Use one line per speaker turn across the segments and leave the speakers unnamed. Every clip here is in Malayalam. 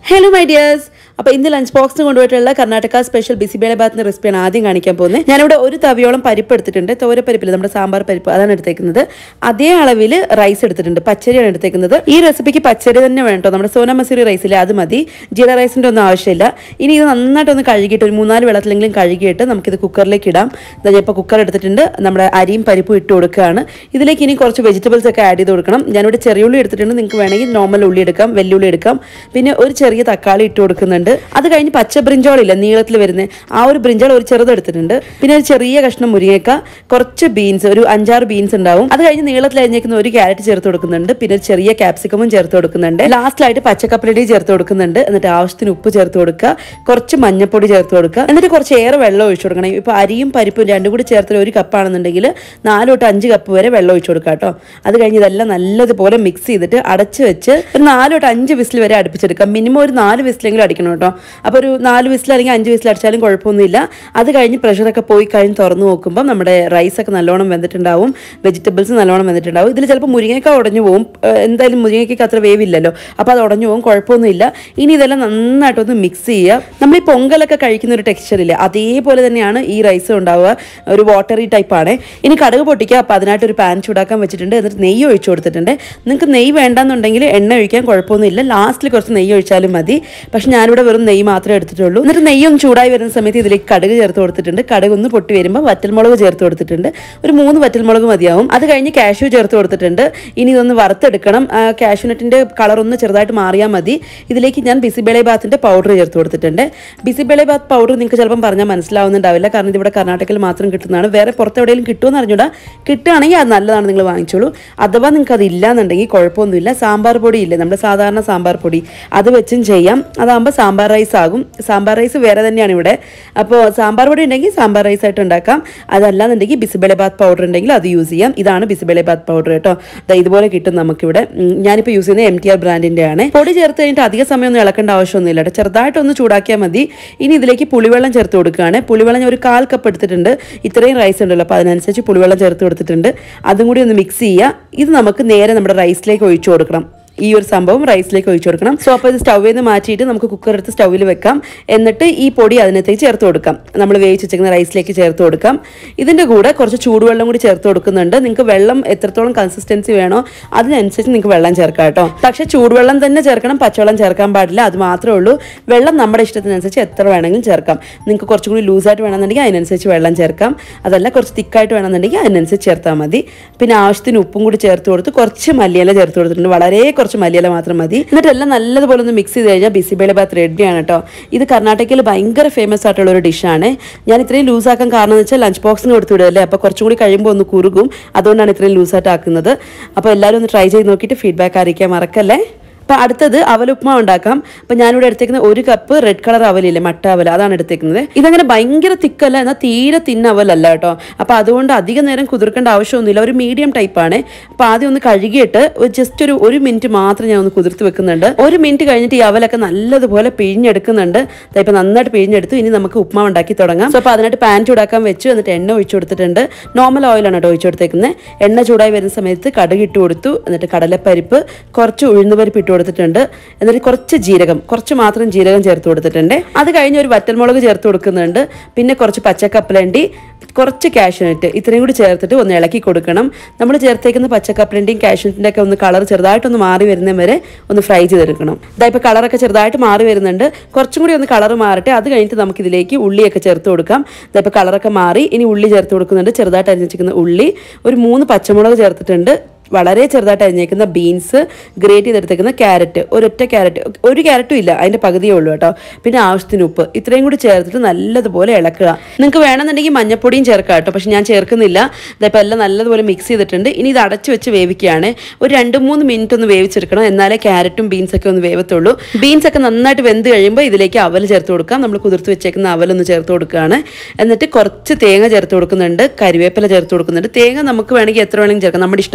ഹലോ മൈ ഡിയേഴ്സ് അപ്പോൾ ഇന്ന് ലഞ്ച് ബോക്സിന് കൊണ്ടുപോയിട്ടുള്ള കർണാടക സ്പെഷ്യൽ ബിസിബേള ബാത്തിന്റെ റെസിപ്പിയാണ് ആദ്യം കാണിക്കാൻ പോകുന്നത് ഞാനിവിടെ ഒരു തവിയോളം പരിപ്പ് എടുത്തിട്ടുണ്ട് തോരപ്പരിപ്പില്ല നമ്മുടെ സാമ്പാർ പരിപ്പ് അതാണ് എടുത്തേക്കുന്നത് അതേ അളവിൽ റൈസ് എടുത്തിട്ടുണ്ട് പച്ചരിയാണ് എടുത്തേക്കുന്നത് ഈ റെസിപ്പിക്ക് പച്ചരി തന്നെ വേണം കേട്ടോ നമ്മുടെ സോന മസൂരി റൈസില്ലേ അത് മതി ജീര റൈസിന്റെ ഒന്നും ആവശ്യമില്ല ഇനി ഇത് നന്നായിട്ടൊന്ന് കഴുകിയിട്ട് ഒരു മൂന്നാല് വെള്ളത്തിലെങ്കിലും കഴുകിയിട്ട് നമുക്കിത് കുക്കറിലേക്ക് ഇടാം ഇതാ ഞാൻ ഇപ്പോൾ കുക്കർ എടുത്തിട്ടുണ്ട് നമ്മുടെ അരിയും പരിപ്പും ഇട്ട് കൊടുക്കുകയാണ് ഇതിലേക്ക് ഇനി കുറച്ച് വെജിറ്റബിൾസ് ഒക്കെ ആഡ് ചെയ്ത് കൊടുക്കണം ഞാനിവിടെ ചെറിയ ഉള്ളി എടുത്തിട്ടുണ്ട് നിങ്ങൾക്ക് വേണമെങ്കിൽ നോർമൽ ഉള്ളി എടുക്കാം വെല്ലുള്ളി എടുക്കാം പിന്നെ ഒരു ചെറിയ തക്കാളി ഇട്ട് കൊടുക്കുന്നുണ്ട് അത് കഴിഞ്ഞ് പച്ച ബ്രിഞ്ചോൾ ഇല്ല നീളത്തിൽ വരുന്നത് ആ ഒരു ബ്രിഞ്ചോൾ ഒരു ചെറുത് എടുത്തിട്ടുണ്ട് പിന്നെ ഒരു ചെറിയ കഷ്ണം മുരിങ്ങക്ക കുറച്ച് ബീൻസ് ഒരു അഞ്ചാറ് ബീൻസ് ഉണ്ടാവും അത് കഴിഞ്ഞ് നീളത്തിൽ അരിഞ്ഞേക്കുന്ന ഒരു ക്യാരറ്റ് ചേർത്ത് കൊടുക്കുന്നുണ്ട് പിന്നെ ഒരു ചെറിയ ക്യാപ്സിക്കമും ചേർത്ത് കൊടുക്കുന്നുണ്ട് ലാസ്റ്റിലായിട്ട് പച്ചക്കപ്പലടി ചേർത്ത് കൊടുക്കുന്നുണ്ട് എന്നിട്ട് ആവശ്യത്തിന് ഉപ്പ് ചേർത്ത് കൊടുക്കുക കുറച്ച് മഞ്ഞപ്പൊടി ചേർത്ത് കൊടുക്കുക എന്നിട്ട് കുറച്ച് ഏറെ വെള്ളം ഒഴിച്ചു കൊടുക്കണം ഇപ്പൊ അരിയും പരിപ്പും രണ്ടും കൂടി ചേർത്ത് ഒരു കപ്പാണെന്നുണ്ടെങ്കിൽ നാല് തൊട്ട് അഞ്ച് കപ്പ് വരെ വെള്ളം ഒഴിച്ചു കൊടുക്കുക കേട്ടോ അത് കഴിഞ്ഞ് ഇതെല്ലാം നല്ലതുപോലെ മിക്സ് ചെയ്തിട്ട് അടച്ച് വെച്ച് ഒരു നാല് തൊട്ട് അഞ്ച് വിസിൽ വരെ അടുപ്പിച്ചെടുക്കാം മിനിമം ഒരു നാല് വിസിലെങ്കിലും അടിക്കണം കേട്ടോ അപ്പോൾ ഒരു നാല് വിസിൽ അല്ലെങ്കിൽ അഞ്ച് വിസിൽ അടിച്ചാലും കുഴപ്പമൊന്നുമില്ല അത് കഴിഞ്ഞ് പ്രഷറൊക്കെ പോയി കഴിഞ്ഞ് തുറന്ന് നോക്കുമ്പോൾ നമ്മുടെ റൈസൊക്കെ നല്ലോണം വെന്തിട്ടുണ്ടാവും വെജിറ്റബിൾസ് നല്ലോണം വെന്തിട്ടുണ്ടാവും ഇതിൽ ചിലപ്പോൾ മുരിങ്ങയ്ക്ക ഉടഞ്ഞു പോകും ഏഹ് എന്തായാലും മുരിങ്ങയ്ക്ക് അത്ര വേവില്ലല്ലോ അപ്പോൾ അത് ഉടഞ്ഞു പോകും കുഴപ്പമൊന്നുമില്ല ഇനി ഇതെല്ലാം നന്നായിട്ടൊന്ന് മിക്സ് ചെയ്യുക നമ്മൾ ഈ പൊങ്കലൊക്കെ കഴിക്കുന്ന ഒരു ടെക്സ്ചർ ഇല്ലേ അതേപോലെ തന്നെയാണ് ഈ റൈസ് ഉണ്ടാവുക ഒരു വാട്ടറി ടൈപ്പാണ് ഇനി കടുക് പൊട്ടിക്കുക അപ്പോൾ അതിനായിട്ട് ഒരു പാൻ ചൂടാക്കാൻ വെച്ചിട്ടുണ്ട് എന്നിട്ട് നെയ്യ് ഒഴിച്ചു കൊടുത്തിട്ടുണ്ട് നിങ്ങൾക്ക് നെയ്യ് വേണ്ടെന്നുണ്ടെങ്കിൽ എണ്ണ ഒഴിക്കാൻ കുഴപ്പമൊന്നുമില്ല ലാസ്റ്റിൽ കുറച്ച് നെയ്യ് ഒഴിച്ചാലും മതി പക്ഷെ ഞാനിവിടെ വെറും നെയ്യ് മാത്രമേ എടുത്തിട്ടുള്ളൂ എന്നിട്ട് നെയ്യ് ഒന്ന് ചൂടായി വരുന്ന സമയത്ത് ഇതിലേക്ക് കടുക് ചേർത്ത് കൊടുത്തിട്ടുണ്ട് കടുക് ഒന്ന് പൊട്ടി വരുമ്പോൾ വറ്റൽമുളക് ചേർത്ത് കൊടുത്തിട്ടുണ്ട് ഒരു മൂന്ന് വറ്റൽമുളക് മതിയാവും അത് കഴിഞ്ഞ് കാഷ്യൂ ചേർത്ത് കൊടുത്തിട്ടുണ്ട് ഇനി ഇതൊന്ന് വറുത്തെടുക്കണം കാഷ്യൂനട്ടിൻ്റെ കളർ ഒന്ന് ചെറുതായിട്ട് മാറിയാൽ മതി ഇതിലേക്ക് ഞാൻ ബിസിബേളെ ബാത്തിൻ്റെ പൗഡർ ചേർത്ത് കൊടുത്തിട്ടുണ്ട് ബിസിബേളെ ബാത്ത് പൗഡർ നിങ്ങൾക്ക് ചിലപ്പം പറഞ്ഞാൽ മനസ്സിലാവുന്നുണ്ടാവില്ല കാരണം ഇതിവിടെ കർണാടകയിൽ മാത്രം കിട്ടുന്നതാണ് വേറെ പുറത്ത് എവിടെയെങ്കിലും കിട്ടുമെന്ന് അറിഞ്ഞൂടാ കിട്ടുകയാണെങ്കിൽ അത് നല്ലതാണ് നിങ്ങൾ വാങ്ങിച്ചോളൂ അഥവാ നിങ്ങൾക്ക് അത് ഇല്ലാന്നുണ്ടെങ്കിൽ കുഴപ്പമൊന്നുമില്ല സാമ്പാർ പൊടി ഇല്ലേ നമ്മുടെ സാധാരണ സാമ്പാർ പൊടി അത് വെച്ചും ചെയ്യാം അതാകുമ്പോൾ സാമ്പാർ റൈസ് ആകും സാമ്പാർ റൈസ് വേറെ തന്നെയാണ് ഇവിടെ അപ്പോൾ സാമ്പാർ പൊടി ഉണ്ടെങ്കിൽ സാമ്പാർ റൈസ് ആയിട്ട് ഉണ്ടാക്കാം അതല്ലാന്നുണ്ടെങ്കിൽ ബിസിബേളെ ബാത്ത് പൗഡർ ഉണ്ടെങ്കിൽ അത് യൂസ് ചെയ്യാം ഇതാണ് ബിസിബേളെ ബാത്ത് പൗഡർ കേട്ടോ ദാ ഇതുപോലെ കിട്ടും നമുക്കിവിടെ ഉം, ഞാനിപ്പോൾ യൂസ് ചെയ്യുന്നത് എം ടി ആർ ബ്രാൻഡിൻ്റെ ആണ് പൊടി ചേർത്ത് കഴിഞ്ഞിട്ട് അധിക സമയം ഒന്നും ഇളക്കേണ്ട ആവശ്യമൊന്നുമില്ല കേട്ടോ ചെറുതായിട്ടൊന്ന് ചൂടാക്കിയാൽ മതി ഇനി ഇതിലേക്ക് പുളിവെള്ളം ചേർത്ത് കൊടുക്കുകയാണ് പുളിവെള്ളം ഞാൻ ഒരു കാൽ കപ്പ് എടുത്തിട്ടുണ്ട് ഇത്രയും റൈസ് ഉണ്ടല്ലോ അപ്പോൾ അതിനനുസരിച്ച് പുളിവെള്ളം ചേർത്ത് കൊടുത്തിട്ടുണ്ട് അതും കൂടി ഒന്ന് മിക്സ് ചെയ്യുക ഇത് നമുക്ക് നേരെ നമ്മുടെ റൈസിലേക്ക് ഒഴിച്ചു കൊടുക്കണം ഈ ഒരു സംഭവം റൈസിലേക്ക് ഒഴിച്ചു കൊടുക്കണം സോ അപ്പോൾ ഇത് സ്റ്റൗവിൽ നിന്ന് മാറ്റിയിട്ട് നമുക്ക് കുക്കർ എടുത്ത് സ്റ്റൗവിൽ വെക്കാം എന്നിട്ട് ഈ പൊടി അതിനകത്തേക്ക് ചേർത്ത് കൊടുക്കാം നമ്മൾ വേവിച്ച് വെച്ചിരിക്കുന്ന റൈസിലേക്ക് ചേർത്ത് കൊടുക്കാം ഇതിൻ്റെ കൂടെ കുറച്ച് ചൂടുവെള്ളം കൂടി ചേർത്ത് കൊടുക്കുന്നുണ്ട് നിങ്ങൾക്ക് വെള്ളം എത്രത്തോളം കൺസിസ്റ്റൻസി വേണോ അതിനനുസരിച്ച് നിങ്ങൾക്ക് വെള്ളം ചേർക്കാം കേട്ടോ പക്ഷേ ചൂടുവെള്ളം തന്നെ ചേർക്കണം പച്ചവെള്ളം ചേർക്കാൻ പാടില്ല അത് മാത്രമേ ഉള്ളൂ വെള്ളം നമ്മുടെ ഇഷ്ടത്തിനനുസരിച്ച് എത്ര വേണമെങ്കിലും ചേർക്കാം നിങ്ങൾക്ക് കുറച്ചും കൂടി ലൂസായിട്ട് വേണമെന്നുണ്ടെങ്കിൽ അതിനനുസരിച്ച് വെള്ളം ചേർക്കാം അതല്ല കുറച്ച് തിക്കായിട്ട് വേണമെന്നുണ്ടെങ്കിൽ അതിനനുസരിച്ച് ചേർത്താൽ മതി പിന്നെ ആവശ്യത്തിന് ഉപ്പും കൂടി ചേർത്ത് കൊടുത്ത് കുറച്ച് മല്ലിയില ചേർത്ത് കൊടുത്തിട്ടുണ്ട് വളരെ കുറച്ച് മല്ലിയില മാത്രം മതി എന്നിട്ട് എല്ലാം നല്ലതുപോലെ ഒന്ന് മിക്സ് ചെയ്ത് കഴിഞ്ഞാൽ ബിസിബേള ബാത്ത് റെഡിയാണ് കേട്ടോ ഇത് കർണാടകയിൽ ഭയങ്കര ഫേമസ് ആയിട്ടുള്ള ഒരു ഡിഷാണ് ഞാൻ ഇത്രയും ലൂസാക്കാൻ കാരണം എന്ന് വെച്ചാൽ ലഞ്ച് ബോക്സിന് കൊടുത്തു വിടുകയല്ലേ അപ്പോൾ കുറച്ചും കൂടി കഴിയുമ്പോൾ ഒന്ന് കുറുകും അതുകൊണ്ടാണ് ഇത്രയും ലൂസായിട്ട് ആക്കുന്നത് അപ്പോൾ എല്ലാവരും ഒന്ന് ട്രൈ ചെയ്ത് നോക്കിയിട്ട് ഫീഡ്ബാക്ക് അറിയിക്കാൻ മറക്കല്ലേ അപ്പോൾ അടുത്തത് അവലുപ്മാവ് ഉണ്ടാക്കാം അപ്പോൾ ഞാനിവിടെ എടുത്തേക്കുന്ന ഒരു കപ്പ് റെഡ് കളർ അവലില്ലേ മട്ട അവൽ അതാണ് എടുത്തേക്കുന്നത് ഇതങ്ങനെ ഭയങ്കര തിക്കല്ല എന്നാൽ തീരെ തിന്ന അവലല്ല കേട്ടോ അപ്പോൾ അതുകൊണ്ട് അധികം നേരം കുതിർക്കേണ്ട ആവശ്യമൊന്നുമില്ല ഒരു മീഡിയം ടൈപ്പാണ് അപ്പോൾ ആദ്യം ഒന്ന് കഴുകിയിട്ട് ജസ്റ്റ് ഒരു ഒരു മിനിറ്റ് മാത്രം ഞാൻ ഒന്ന് കുതിർത്ത് വെക്കുന്നുണ്ട് ഒരു മിനിറ്റ് കഴിഞ്ഞിട്ട് ഈ അവലൊക്കെ നല്ലതുപോലെ പിഴിഞ്ഞെടുക്കുന്നുണ്ട് ദാ ഇപ്പോൾ നന്നായിട്ട് പിഴിഞ്ഞെടുത്തു ഇനി നമുക്ക് ഉപ്മാവ് ഉണ്ടാക്കി തുടങ്ങാം സോ അപ്പോൾ അതിനായിട്ട് പാൻ ചൂടാക്കാൻ വെച്ചു എന്നിട്ട് എണ്ണ ഒഴിച്ചു കൊടുത്തിട്ടുണ്ട് നോർമൽ ഓയിലാണ് കേട്ടോ ഒഴിച്ചു കൊടുത്തേക്കുന്നത് എണ്ണ ചൂടായി വരുന്ന സമയത്ത് കടുക് ഇട്ട് കൊടുത്തു എന്നിട്ട് കടലപ്പരിപ്പ് കുറച്ച് ഉഴുന്നുപരിപ്പ് ഇട്ട് കൊടുത്തിട്ടുണ്ട് എന്നിട്ട് കുറച്ച് ജീരകം കുറച്ച് മാത്രം ജീരകം ചേർത്ത് കൊടുത്തിട്ടുണ്ട് അത് കഴിഞ്ഞ് ഒരു വറ്റൽമുളക് ചേർത്ത് കൊടുക്കുന്നുണ്ട് പിന്നെ കുറച്ച് പച്ചക്കപ്പലണ്ടി കുറച്ച് കാഷ്യൂനട്ട് ഇത്രയും കൂടി ചേർത്തിട്ട് ഒന്ന് ഇളക്കി കൊടുക്കണം നമ്മൾ ചേർത്തേക്കുന്ന പച്ചക്കപ്പലണ്ടിയും കാഷ്യൂനറ്റിൻ്റെ ഒക്കെ ഒന്ന് കളർ ചെറുതായിട്ടൊന്ന് മാറി വരുന്ന വരെ ഒന്ന് ഫ്രൈ ചെയ്തെടുക്കണം ഇതാ ഇപ്പോൾ കളറൊക്കെ ചെറുതായിട്ട് മാറി വരുന്നുണ്ട് കുറച്ചും കൂടി ഒന്ന് കളർ മാറട്ടെ അത് കഴിഞ്ഞിട്ട് നമുക്ക് ഇതിലേക്ക് ഉള്ളിയൊക്കെ ചേർത്ത് കൊടുക്കാം ഇതാ ഇപ്പോൾ കളറൊക്കെ മാറി ഇനി ഉള്ളി ചേർത്ത് കൊടുക്കുന്നുണ്ട് ചെറുതായിട്ട് അരിഞ്ഞ് വെച്ചിരിക്കുന്ന ഉള്ളി ഒരു മൂന്ന് പച്ചമുളക് ചേർത്തിട്ടുണ്ട് വളരെ ചെറുതായിട്ട് അരിഞ്ഞേക്കുന്ന ബീൻസ് ഗ്രേറ്റ് ചെയ്തെടുത്തേക്കുന്ന ക്യാരറ്റ് ഒരൊറ്റ ക്യാരറ്റ് ഒരു ക്യാരറ്റും ഇല്ല അതിൻ്റെ പകുതിയേ ഉള്ളൂ കേട്ടോ പിന്നെ ആവശ്യത്തിന് ഉപ്പ് ഇത്രയും കൂടി ചേർത്തിട്ട് നല്ലതുപോലെ ഇളക്കുക നിങ്ങൾക്ക് വേണമെന്നുണ്ടെങ്കിൽ മഞ്ഞപ്പൊടിയും ചേർക്കാം കേട്ടോ പക്ഷെ ഞാൻ ചേർക്കുന്നില്ല ഇതിപ്പോൾ എല്ലാം നല്ലതുപോലെ മിക്സ് ചെയ്തിട്ടുണ്ട് ഇനി ഇത് അടച്ച് വെച്ച് വേവിക്കുകയാണ് ഒരു രണ്ട് മൂന്ന് മിനിറ്റ് ഒന്ന് വേവിച്ചെടുക്കണം എന്നാലേ ക്യാരറ്റും ബീൻസൊക്കെ ഒന്ന് വേവത്തുള്ളൂ ബീൻസ് ഒക്കെ നന്നായിട്ട് വെന്ത് കഴിയുമ്പോൾ ഇതിലേക്ക് അവൽ ചേർത്ത് കൊടുക്കാം നമ്മൾ കുതിർത്ത് വെച്ചേക്കുന്ന അവലൊന്ന് ചേർത്ത് കൊടുക്കുകയാണ് എന്നിട്ട് കുറച്ച് തേങ്ങ ചേർത്ത് കൊടുക്കുന്നുണ്ട് കരിവേപ്പില ചേർത്ത് കൊടുക്കുന്നുണ്ട് തേങ്ങ നമുക്ക് വേണമെങ്കിൽ എത്ര വേണമെങ്കിലും ചേർക്കാം നമ്മുടെ ഇഷ്ടം പോലെ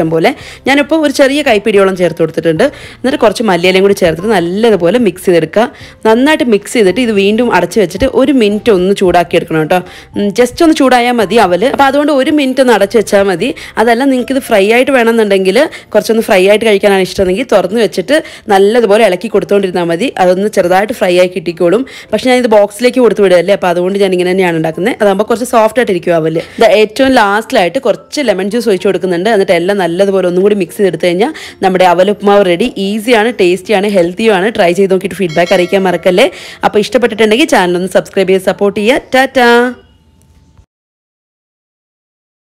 ഞാനിപ്പോൾ ഒരു ചെറിയ കൈപ്പിടിയോളം ചേർത്ത് കൊടുത്തിട്ടുണ്ട് എന്നിട്ട് കുറച്ച് മല്ലിയിലയും കൂടി ചേർത്തിട്ട് നല്ലതുപോലെ മിക്സ് ചെയ്തെടുക്കുക നന്നായിട്ട് മിക്സ് ചെയ്തിട്ട് ഇത് വീണ്ടും അടച്ച് വെച്ചിട്ട് ഒരു മിനിറ്റ് ഒന്ന് ചൂടാക്കി എടുക്കണം കേട്ടോ ജസ്റ്റ് ഒന്ന് ചൂടായാൽ മതി അവല് അപ്പോൾ അതുകൊണ്ട് ഒരു മിനിറ്റ് ഒന്ന് അടച്ച് വെച്ചാൽ മതി അതല്ല നിങ്ങൾക്ക് ഇത് ഫ്രൈ ആയിട്ട് വേണമെന്നുണ്ടെങ്കിൽ കുറച്ചൊന്ന് ഫ്രൈ ആയിട്ട് കഴിക്കാനാണ് ഇഷ്ടമെങ്കിൽ തുറന്ന് വെച്ചിട്ട് നല്ലതുപോലെ ഇളക്കി കൊടുത്തുകൊണ്ടിരുന്നാൽ മതി അതൊന്ന് ചെറുതായിട്ട് ഫ്രൈ ആയി കിട്ടിക്കോളും പക്ഷേ ഞാൻ ഇത് ബോക്സിലേക്ക് കൊടുത്ത് വിടുകയല്ലേ അപ്പോൾ അതുകൊണ്ട് ഞാൻ ഇങ്ങനെ തന്നെയാണ് ഉണ്ടാക്കുന്നത് അതാകുമ്പോൾ കുറച്ച് സോഫ്റ്റ് ആയിട്ട് ഇരിക്കും അവല് ഇത് ഏറ്റവും ലാസ്റ്റിലായിട്ട് കുറച്ച് ലെമൺ ജ്യൂസ് ഒഴിച്ച് കൊടുക്കുന്നുണ്ട് എന്നിട്ട് എല്ലാം നല്ലതുപോലെ ഒന്നും കൂടി മിക്സ് ചെയ്തെടുത്ത് കഴിഞ്ഞാൽ നമ്മുടെ അവലുപ്മാവ് റെഡി ഈസിയാണ് ടേസ്റ്റിയാണ് ഹെൽത്തിയാണ് ട്രൈ ചെയ്ത് നോക്കിയിട്ട് ഫീഡ്ബാക്ക് അറിയിക്കാൻ മറക്കല്ലേ അപ്പോൾ ഇഷ്ടപ്പെട്ടിട്ടുണ്ടെങ്കിൽ ചാനൽ ഒന്ന് സബ്സ്ക്രൈബ് ചെയ്ത് സപ്പോർട്ട് ചെയ്യുക ടാറ്റാ